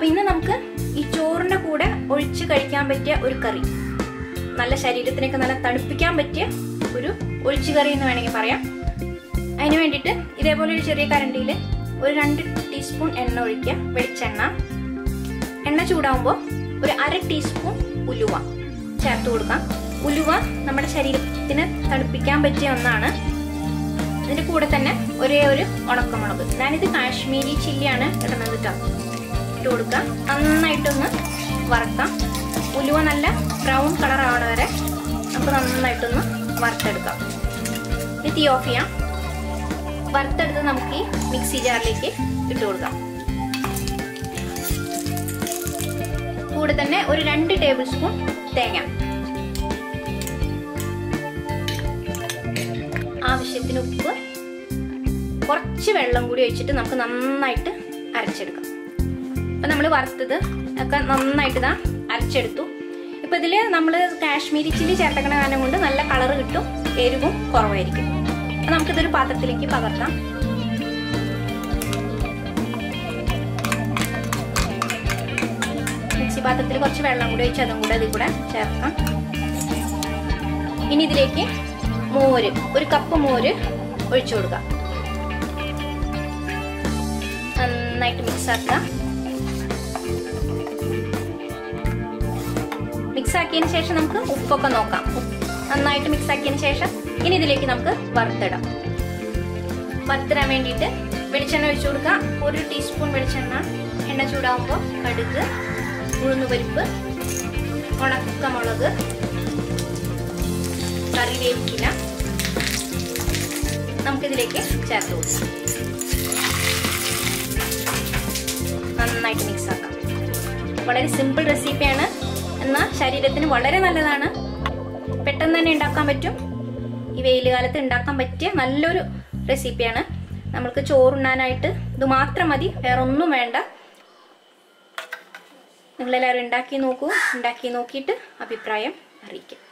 ഇന്ന് നമുക്ക് ഈ ചോറിന്റെ കൂടെ ഒഴിച്ച് കഴിക്കാൻ പറ്റിയ ഒരു കറി നല്ല ശരീരത്തിനൊക്കെ നല്ല തണുപ്പിക്കാൻ പറ്റിയ ഒരു ഒഴിച്ചു കറി എന്ന് വേണമെങ്കിൽ പറയാം അതിന് വേണ്ടിയിട്ട് ഇതേപോലെ ഒരു ചെറിയ കരണ്ടിയിൽ ഒരു രണ്ട് ടീസ്പൂൺ എണ്ണ ഒഴിക്കുക വെളിച്ചെണ്ണ എണ്ണ ചൂടാവുമ്പോൾ ഒരു അര ടീസ്പൂൺ ഉലുവ ചേർത്ത് കൊടുക്കാം ഉലുവ നമ്മുടെ ശരീരത്തിന് തണുപ്പിക്കാൻ പറ്റിയ ഒന്നാണ് ഇതിന്റെ കൂടെ തന്നെ ഒരേ ഒരു ഉണക്കമുളക് ഞാനിത് കാശ്മീരി ചില്ലിയാണ് ഇടുന്നത് കേട്ടോ ഇട്ട് കൊടുക്കാം നന്നായിട്ടൊന്ന് വറുക്കാം ഉലുവ നല്ല ബ്രൗൺ കളർ ആവണ വരെ നമുക്ക് നന്നായിട്ടൊന്ന് വറുത്തെടുക്കാം ഇത് തീ ഓഫ് ചെയ്യാം വറുത്തെടുത്ത് നമുക്ക് ഈ മിക്സി ജാറിലേക്ക് ഇട്ട് കൊടുക്കാം കൂടെ തന്നെ ഒരു രണ്ട് ടേബിൾ സ്പൂൺ തേങ്ങ ആവശ്യത്തിന് ഉപ്പ് കുറച്ച് വെള്ളം കൂടി ഒഴിച്ചിട്ട് നമുക്ക് നന്നായിട്ട് അരച്ചെടുക്കാം അപ്പം നമ്മൾ വറുത്തത് ഒക്കെ നന്നായിട്ട് ഇതാ അരച്ചെടുത്തു ഇപ്പം ഇതിൽ നമ്മൾ കാശ്മീരി ചില്ലി ചേർത്തക്കണ കാരണം കൊണ്ട് നല്ല കളർ കിട്ടും എരിവും കുറവായിരിക്കും അപ്പം നമുക്കിതൊരു പാത്രത്തിലേക്ക് പകർത്താം മിക്സി പാത്രത്തിൽ കുറച്ച് വെള്ളം കൂടി ഒഴിച്ച് അതും കൂടെ അതിൽ കൂടെ ചേർക്കാം ഇനി ഇതിലേക്ക് മോര് ഒരു കപ്പ് മോര് ഒഴിച്ചു കൊടുക്കാം നന്നായിട്ട് മിക്സ് ആക്കുക മിക്സ് ആക്കിയതിന് ശേഷം നമുക്ക് ഉപ്പൊക്കെ നോക്കാം നന്നായിട്ട് മിക്സ് ആക്കിയതിന് ശേഷം ഇനി ഇതിലേക്ക് നമുക്ക് വറുത്തിടാം വറുത്തിടാൻ വേണ്ടിയിട്ട് വെളിച്ചെണ്ണ ഒഴിച്ചു കൊടുക്കാം ഒരു ടീസ്പൂൺ വെളിച്ചെണ്ണ എണ്ണ ചൂടാകുമ്പോൾ കടുക് ഉഴുന്നുപരിപ്പ് ഉണക്കമുളക് കറിവേപ്പില നമുക്കിതിലേക്ക് ചേർത്ത് കൊടുക്കാം നന്നായിട്ട് മിക്സ് ആക്കാം വളരെ സിമ്പിൾ റെസിപ്പിയാണ് എന്നാൽ ശരീരത്തിന് വളരെ നല്ലതാണ് പെട്ടെന്ന് തന്നെ ഉണ്ടാക്കാൻ പറ്റും ഈ വെയിൽ കാലത്ത് ഉണ്ടാക്കാൻ പറ്റിയ നല്ലൊരു റെസിപ്പിയാണ് നമ്മൾക്ക് ചോറുണ്ണാനായിട്ട് ഇത് മാത്രം മതി വേറെ ഒന്നും വേണ്ട നിങ്ങളെല്ലാവരും ഉണ്ടാക്കി നോക്കൂ ഉണ്ടാക്കി നോക്കിയിട്ട് അഭിപ്രായം അറിയിക്കും